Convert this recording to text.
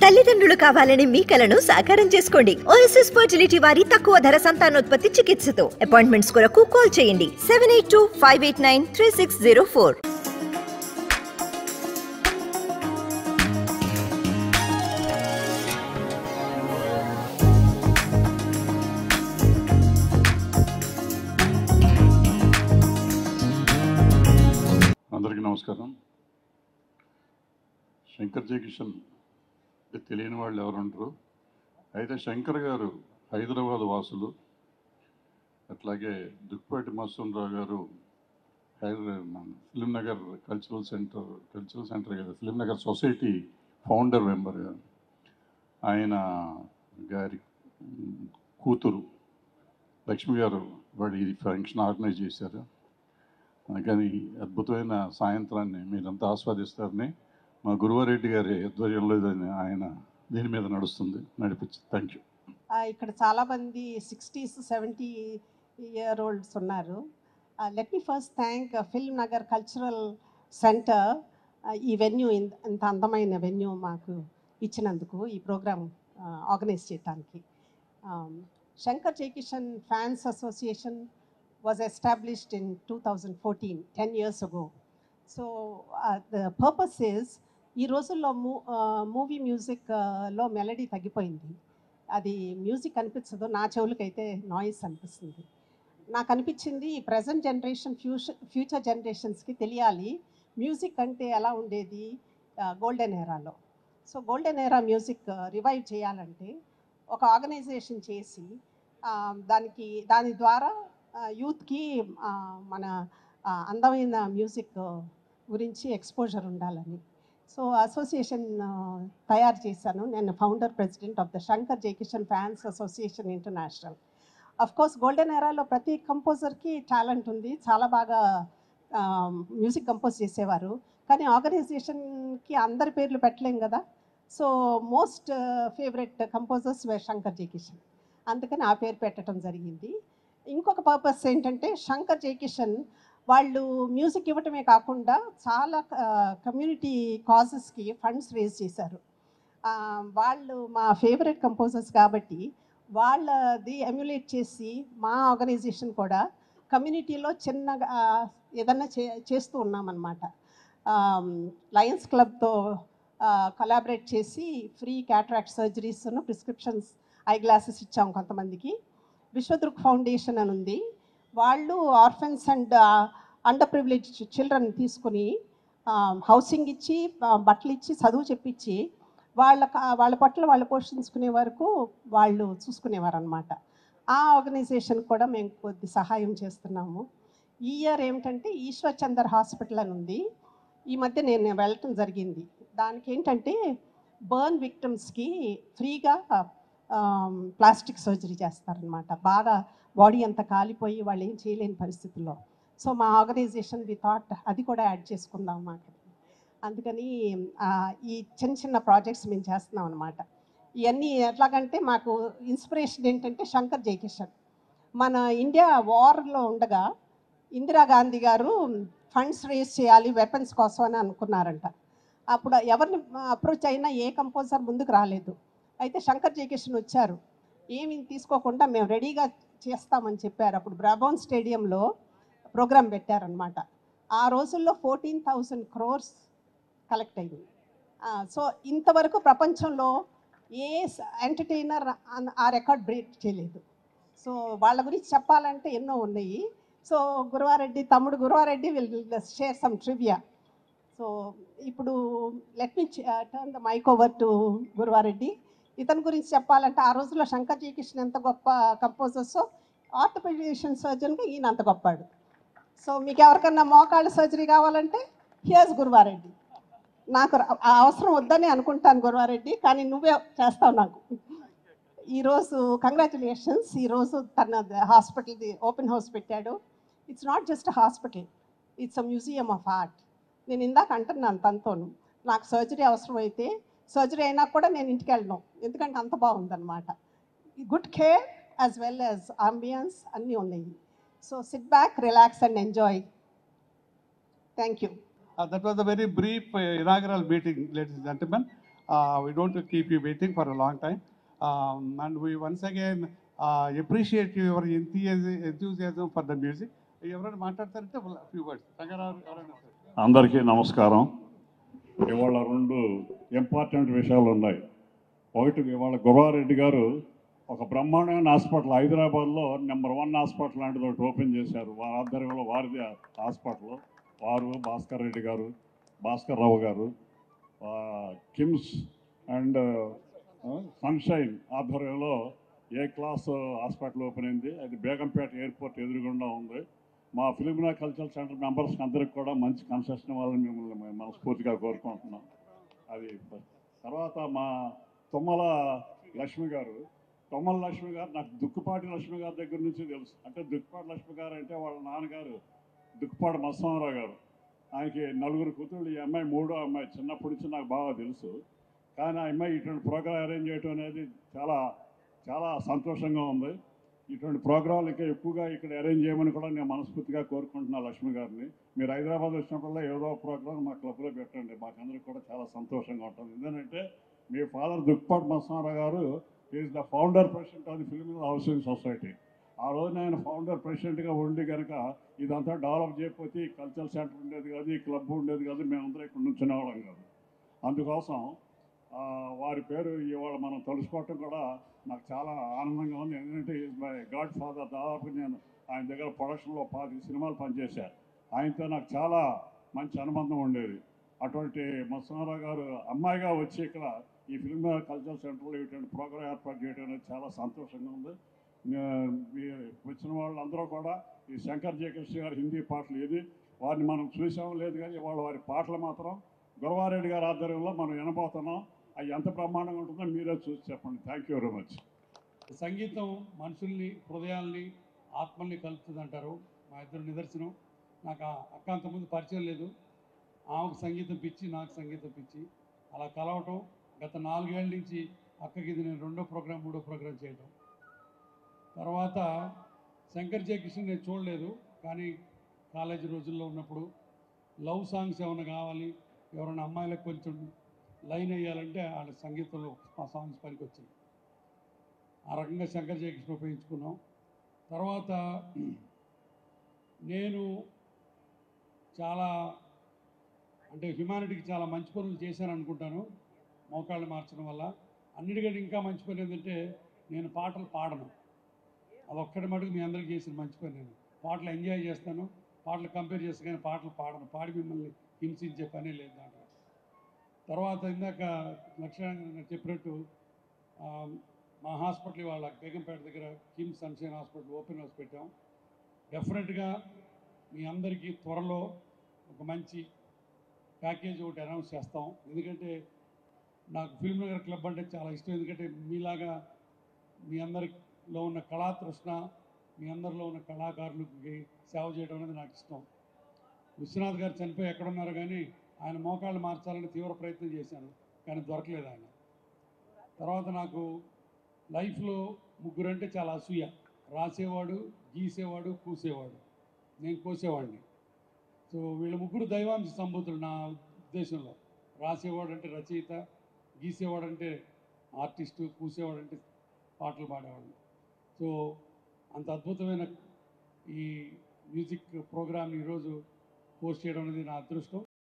తల్లిదండ్రులు కావాలని మీ కలను సాకారం చేసుకోండి ఓఎస్ఎస్ ఫర్టిలిటీ వారి తక్కువ ధర సంతానోత్పత్తి చికిత్సతో అపాయింట్మెంట్స్ కొరకు కాల్ చేయండి seven eight two five eight nine three six zero four అందరికీ నమస్కారం శంకర్ జయకిషన్ తెలియని వాళ్ళు ఎవరుండరు అయితే శంకర్ గారు హైదరాబాద్ వాసులు అట్లాగే దుక్పాటి మత్స్యరావు గారు Hyderabad film Nagar cultural centre cultural centre కదా film Nagar society founder member ఆయన గారి కూతురు లక్ష్మి గారు వాడు ఈ ఫంక్షన్ ఆర్గనైజ్ చేశారు అందుకని అద్భుతమైన సాయంత్రాన్ని మీరంతా ఆస్వాదిస్తారని మా గురువారెడ్డి గారి ఆధ్వర్యంలో ఇదని ఆయన దీని మీద నడుస్తుంది నడిపించి థ్యాంక్ యూ ఆ, ఇక్కడ చాలామంది సిక్స్టీస్ సెవెంటీ ఇయర్ ఓల్డ్స్ ఉన్నారు let me first thank film Nagar cultural centre ఈ వెన్యూ ఇంత అందమైన వెన్యూ మాకు ఇచ్చినందుకు ఈ ప్రోగ్రామ్ ఆర్గనైజ్ చేయడానికి Shankar Jaikishan fans association was established in two thousand fourteen ten years ago so the purpose is ఈ రోజుల్లో మూ మూవీ మ్యూజిక్లో మెలడీ తగ్గిపోయింది అది మ్యూజిక్ అనిపించదు నా చెవులకైతే నాయిస్ అనిపిస్తుంది నాకు అనిపించింది ఈ ప్రజెంట్ జనరేషన్ ఫ్యూచర్ ఫ్యూచర్ జనరేషన్స్కి తెలియాలి మ్యూజిక్ అంటే ఎలా ఉండేది గోల్డెన్ ఏరాలో so golden era music revive చేయాలంటే ఒక ఆర్గనైజేషన్ చేసి ఆ, దానికి దాని ద్వారా యూత్కి మన ఆ, అందమైన మ్యూజిక్ గురించి ఎక్స్పోజర్ ఉండాలని సో అసోసియేషన్ తయారు చేశాను నేను founder president of the Shankar Jaikishan fans association international of course golden ఎరాలో ప్రతి కంపోజర్కి టాలెంట్ ఉంది చాలా బాగా మ్యూజిక్ కంపోజ్ చేసేవారు కానీ ఆర్గనైజేషన్కి అందరి పేర్లు పెట్టలేం కదా so most favourite composers Shankar Jaikishan అందుకని ఆ పేరు పెట్టడం జరిగింది ఇంకొక పర్పస్ ఏంటంటే శంకర్ జయకిషన్ వాళ్ళు మ్యూజిక్ ఇవ్వటమే కాకుండా చాలా కమ్యూనిటీ కాజెస్కి ఫండ్స్ రేజ్ చేశారు ఆ, వాళ్ళు మా ఫేవరెట్ కంపోజర్స్ కాబట్టి వాళ్ళది ఎమ్యులేట్ చేసి మా ఆర్గనైజేషన్ కూడా కమ్యూనిటీలో చిన్నగా ఆ, ఏదన్నా చే చేస్తూ ఉన్నామన్నమాట లయన్స్ క్లబ్తో కొలాబరేట్ చేసి free cataract surgeries prescriptions eye glasses ఇచ్చాం కొంతమందికి విశ్వదృక్ ఫౌండేషన్ అని ఉంది వాళ్ళు orphans and under privilege children తీసుకుని హౌసింగ్ ఇచ్చి ఆ, బట్టలు ఇచ్చి చదువు చెప్పించి వాళ్ళ క- వాళ్ళ పట్ల వాళ్ళు పోషించుకునే వరకు వాళ్ళు చూసుకునేవారు అనమాట ఆ ఆర్గనైజేషన్ కూడా మేము కొద్ది సహాయం చేస్తున్నాము ఈ ఇయర్ ఏమిటంటే ఈశ్వర్ చందర్ హాస్పిటల్ అని ఉంది ఈ మధ్య నేను వెళ్ళటం జరిగింది దానికి ఏంటంటే బర్న్ విక్టమ్స్కి ఫ్రీగా ప్లాస్టిక్ సర్జరీ చేస్తారనమాట బాగా బాడీ అంతా కాలిపోయి వాళ్ళు ఏం చేయలేని పరిస్థితుల్లో సో మా ఆర్గనైజేషన్ వి థాట్ అది కూడా యాడ్ చేసుకుందాం మాకు అందుకని ఆ, ఈ చిన్న చిన్న ప్రాజెక్ట్స్ మేము చేస్తున్నాం అనమాట ఇవన్నీ ఎట్లాగంటే మాకు ఇన్స్పిరేషన్ ఏంటంటే శంకర్ జయకిషన్ మన ఇండియా వార్లో ఉండగా ఇందిరాగాంధీ గారు ఫండ్స్ రేస్ చేయాలి వెపన్స్ కోసం అని అనుకున్నారంట అప్పుడు ఎవరిని అప్రోచ్ అయినా ఏ కంపోజర్ ముందుకు రాలేదు అయితే శంకర్ జయకిషన్ వచ్చారు ఏమి తీసుకోకుండా మేము రెడీగా చేస్తామని చెప్పారు అప్పుడు బ్రాబోన్ స్టేడియంలో ప్రోగ్రాం పెట్టారనమాట ఆ రోజుల్లో ఫోర్టీన్ థౌజండ్ క్రోర్స్ కలెక్ట్ అయింది ఆ, సో ఇంతవరకు ప్రపంచంలో ఏ ఎంటర్టైనర్ ఆ రికార్డ్ బ్రేక్ చేయలేదు సో వాళ్ళ గురించి చెప్పాలంటే ఎన్నో ఉన్నాయి సో గురువారెడ్డి తమ్ముడు Guruvareddy will share some trivia so ఇప్పుడు let me turn the mic over to Guruvareddy ఇతని గురించి చెప్పాలంటే ఆ రోజుల్లో శంకర్ జయకృష్ణ ఎంత గొప్ప కంపోజర్స్ ఆర్థోపెడిషన్ సర్జన్గా ఈయన అంత గొప్పాడు సో మీకు ఎవరికన్నా మోకాళ్ళ సర్జరీ కావాలంటే హియర్స్ గురువారెడ్డి నాకు ర- ఆ అవసరం వద్దని అనుకుంటాను గురువారెడ్డి కానీ నువ్వే చేస్తావు నాకు ఈరోజు కంగ్రాచులేషన్స్ ఈరోజు తన హాస్పిటల్ది ఓపెన్ హౌస్ పెట్టాడు it's not just hospital it's a museum of art నేను ఇందాక అంటున్నాను తనతోను నాకు సర్జరీ అవసరం అయితే సర్జరీ అయినా కూడా నేను ఇంటికి వెళ్ళను ఎందుకంటే అంత బాగుందన్నమాట good care as well as ambience అన్నీ ఉన్నాయి so sit back relax and enjoy thank you Uh, that was a very brief uh, inaugural meeting, ladies and gentlemen. Uh, we don't keep you waiting for a long time. Um, and we once again uh, appreciate your enthusiasm, enthusiasm for the music. ఎవరైనా మాట్లాడతారంటే few words Rangarao ఎవరైనా సరే. అందరికీ నమస్కారం ఇవాళ రెండు important విషయాలు ఉన్నాయి ఒకటి ఇవాళ గురవారెడ్డి గారు ఒక బ్రహ్మాండమైన హాస్పిటల్ హైదరాబాద్లో నెంబర్ వన్ హాస్పిటల్ లాంటిది ఒకటి ఓపెన్ చేశారు వారి ఆధ్వర్యంలో వారిది హాస్పిటల్ వారు భాస్కర్ రెడ్డి గారు భాస్కర్ రావు గారు ఆ, కిమ్స్ అండ్ సన్షైన్ ఆధ్వర్యంలో ఏ క్లాస్ హాస్పిటల్ ఓపెన్ అయింది అది బేగంపేట ఎయిర్పోర్ట్ ఎదురుగుండా ఉంది మా ఫిలిమినా కల్చరల్ సెంటర్ మెంబర్స్ అందరికి కూడా మంచి కన్సెషన్ ఇవ్వాలని మిమ్మల్ని మేము మనస్ఫూర్తిగా కోరుకుంటున్నాం అది తర్వాత మా తుమ్మల లక్ష్మి గారు తుమ్మల లక్ష్మి గారు నాకు దుక్కుపాటి లక్ష్మి గారి దగ్గర నుంచి తెలుసు అంటే దుక్కుపాటి లక్ష్మి గారు అంటే వాళ్ళ నాన్నగారు దుక్కుపాటి మత్స్వామరావు గారు ఆయనకి నలుగురు కూతుళ్ళు ఈ అమ్మాయి మూడో అమ్మాయి చిన్నప్పటి నుంచి నాకు బాగా తెలుసు కానీ ఆ అమ్మాయి ఇటువంటి ప్రోగ్రామ్ అరేంజ్ చేయడం అనేది చాలా చాలా సంతోషంగా ఉంది ఇటువంటి ప్రోగ్రాంలు ఇంకా ఎక్కువగా ఇక్కడ అరేంజ్ చేయమని కూడా నేను మనస్ఫూర్తిగా కోరుకుంటున్నాను లక్ష్మి గారిని మీరు హైదరాబాద్ వచ్చినప్పుడల్లా ఏదో ప్రోగ్రామ్ మా క్లబ్లో పెట్టండి మాకందరికి కూడా చాలా సంతోషంగా ఉంటుంది ఎందుకంటే మీ ఫాదర్ దుక్పాటి మత్స్వామరావు గారు is the founder president of the film housing society ఆ రోజున ఆయన ఫౌండర్ ప్రెసిడెంట్గా ఉండి కనుక ఇదంతా డెవలప్ చేయకపోతే ఈ కల్చరల్ సెంటర్ ఉండేది కాదు ఈ క్లబ్ ఉండేది కాదు మేమందరం ఇక్కడ నుంచునే వాళ్ళం కాదు అందుకోసం ఆ, వారి పేరు ఇవాళ మనం తలుసుకోవటం కూడా నాకు చాలా ఆనందంగా ఉంది ఎందుకంటే ఈజ్ మై గాడ్ ఫాదర్ దాదాపు నేను ఆయన దగ్గర ప్రొడక్షన్లో పాతి సినిమాలు పనిచేశాను ఆయనతో నాకు చాలా మంచి అనుబంధం ఉండేది అటువంటి మత్స్యనారావు గారు అమ్మాయిగా వచ్చి ఇక్కడ ఈ ఫిల్మ్ కల్చరల్ సెంటర్లో ఇటువంటి ప్రోగ్రామ్ ఏర్పాటు చేయడం అనేది చాలా సంతోషంగా ఉంది నే- మీ- వచ్చిన వాళ్ళందరూ కూడా ఈ శంకర్ జయకృష్ణ గారి హిందీ పాటలు ఏది వారిని మనం చూసాం లేదు కానీ వాళ్ళ వారి పాటలు మాత్రం గురవారెడ్డి గారి ఆధ్వర్యంలో మనం వినబోతున్నాం అవి ఎంత బ్రహ్మాండంగా ఉంటుందో మీరే చూసి చెప్పండి థ్యాంక్ యూ వెరీ మచ్ సంగీతం మనుషుల్ని హృదయాల్ని ఆత్మల్ని కలుపుతుంది అంటారు మా ఇద్దరు నిదర్శనం నాకు ఆ అక్క అంతకుముందు పరిచయం లేదు ఆమెకు సంగీతం పిచ్చి నాకు సంగీతం పిచ్చి అలా కలవటం గత నాలుగేళ్ల నుంచి అక్కకి ఇది నేను రెండో ప్రోగ్రాం మూడో ప్రోగ్రాం చేయటం తర్వాత శంకర్ జయకృష్ణ నేను చూడలేదు కానీ కాలేజీ రోజుల్లో ఉన్నప్పుడు లవ్ సాంగ్స్ ఏమైనా కావాలి ఎవరైనా అమ్మాయిలకు కొంచెం లైన్ వేయాలంటే వాళ్ళ సంగీతంలో ఆ సాంగ్స్ పనికి వచ్చాయి ఆ రకంగా శంకర్ జయకృష్ణ ఉపయోగించుకున్నాం తర్వాత నేను చాలా అంటే హ్యుమానిటీకి చాలా మంచి పనులు చేశాను అనుకుంటాను మోకాళ్ళు మార్చడం వల్ల అన్నిటికంటే ఇంకా మంచి పని ఏంటంటే నేను పాటలు పాడను అదొక్కటి మటుకు మీ అందరికీ చేసిన మంచి పని నేను పాటలు ఎంజాయ్ చేస్తాను పాటలు కంపేర్ చేస్తే కానీ పాటలు పాడను పాడి మిమ్మల్ని హింసించే పనే లేదు దాంట్లో తర్వాత ఇందాక లక్ష్మణ చెప్పినట్టు ఆ, మా హాస్పిటల్ వాళ్ళ బేగంపేట దగ్గర KIMS sunshine hospital open house పెట్టాం డెఫినెట్గా మీ అందరికీ త్వరలో ఒక మంచి ప్యాకేజ్ ఒకటి అనౌన్స్ చేస్తాం ఎందుకంటే నాకు ఫిల్మ్ నగర్ క్లబ్ అంటే చాలా ఇష్టం ఎందుకంటే మీలాగా మీ అందరిలో ఉన్న కళా తృష్ణ మీ అందరిలో ఉన్న కళాకారులకి సేవ చేయడం అనేది నాకు ఇష్టం విశ్వనాథ్ గారు చనిపోయి ఎక్కడున్నారు కానీ ఆయన మోకాళ్ళు మార్చాలని తీవ్ర ప్రయత్నం చేశాను కానీ దొరకలేదు ఆయన తర్వాత నాకు లైఫ్లో ముగ్గురంటే చాలా అసూయ రాసేవాడు గీసేవాడు కూసేవాడు నేను కోసేవాడిని సో వీళ్ళ ముగ్గురు దైవాంశ సంబూతులు నా ఉద్దేశంలో రాసేవాడు అంటే రచయిత గీసేవాడు అంటే ఆర్టిస్టు కూసేవాడు అంటే పాటలు పాడేవాడు సో అంత అద్భుతమైన ఈ మ్యూజిక్ ప్రోగ్రామ్ని ఈరోజు పోస్ట్ చేయడం అనేది నా అదృష్టం